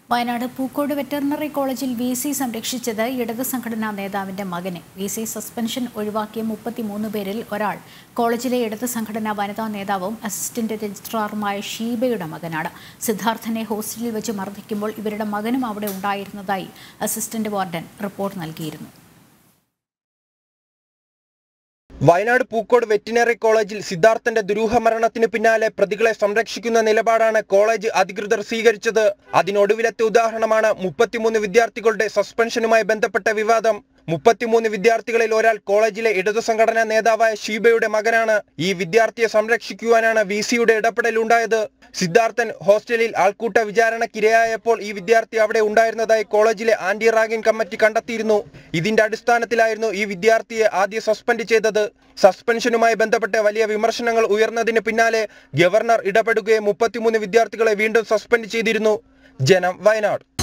Wayanad Pookode veterinary കോളേജിൽ V C സംരക്ഷിച്ചത് ഇടത് സംഘടനാ നേതാവിന്റെ മകനെ വി സി സസ്പെൻഷൻ ഒഴിവാക്കിയ മുപ്പത്തിമൂന്ന് പേരിൽ ഒരാൾ കോളേജിലെ ഇടത് സംഘടനാ വനിതാ നേതാവും അസിസ്റ്റന്റ് രജിസ്ട്രാറുമായ ഷീബയുടെ മകനാണ് സിദ്ധാർത്ഥനെ ഹോസ്റ്റലിൽ വെച്ച് മർദ്ദിക്കുമ്പോൾ ഇവരുടെ മകനും അവിടെ ഉണ്ടായിരുന്നതായി അസിസ്റ്റന്റ് വാർഡൻ റിപ്പോർട്ട് നൽകിയിരുന്നു വയനാട് പൂക്കോട് വെറ്റിനറി കോളേജിൽ സിദ്ധാർത്ഥന്റെ ദുരൂഹ മരണത്തിന് പിന്നാലെ പ്രതികളെ സംരക്ഷിക്കുന്ന നിലപാടാണ് കോളേജ് അധികൃതർ സ്വീകരിച്ചത് അതിനൊടുവിലത്തെ ഉദാഹരണമാണ് മുപ്പത്തിമൂന്ന് വിദ്യാർത്ഥികളുടെ സസ്പെൻഷനുമായി ബന്ധപ്പെട്ട വിവാദം മുപ്പത്തിമൂന്ന് വിദ്യാർത്ഥികളിൽ ഒരാൾ കോളേജിലെ ഇടതു സംഘടനാ നേതാവായ ഷീബയുടെ മകനാണ് ഈ വിദ്യാർത്ഥിയെ സംരക്ഷിക്കുവാനാണ് വി സിയുടെ ഇടപെടലുണ്ടായത് സിദ്ധാർത്ഥൻ ഹോസ്റ്റലിൽ ആൾക്കൂട്ട വിചാരണക്കിരയായപ്പോൾ ഈ വിദ്യാർത്ഥി അവിടെ ഉണ്ടായിരുന്നതായി കോളേജിലെ ആന്റി റാഗിംഗ് കമ്മിറ്റി കണ്ടെത്തിയിരുന്നു ഇതിന്റെ അടിസ്ഥാനത്തിലായിരുന്നു ഈ വിദ്യാർത്ഥിയെ ആദ്യം സസ്പെൻഡ് ചെയ്തത് സസ്പെൻഷനുമായി ബന്ധപ്പെട്ട് വലിയ വിമർശനങ്ങൾ ഉയർന്നതിന് പിന്നാലെ ഗവർണർ ഇടപെടുകയും മുപ്പത്തിമൂന്ന് വിദ്യാർത്ഥികളെ വീണ്ടും സസ്പെൻഡ് ചെയ്തിരുന്നു ജനം വയനാട്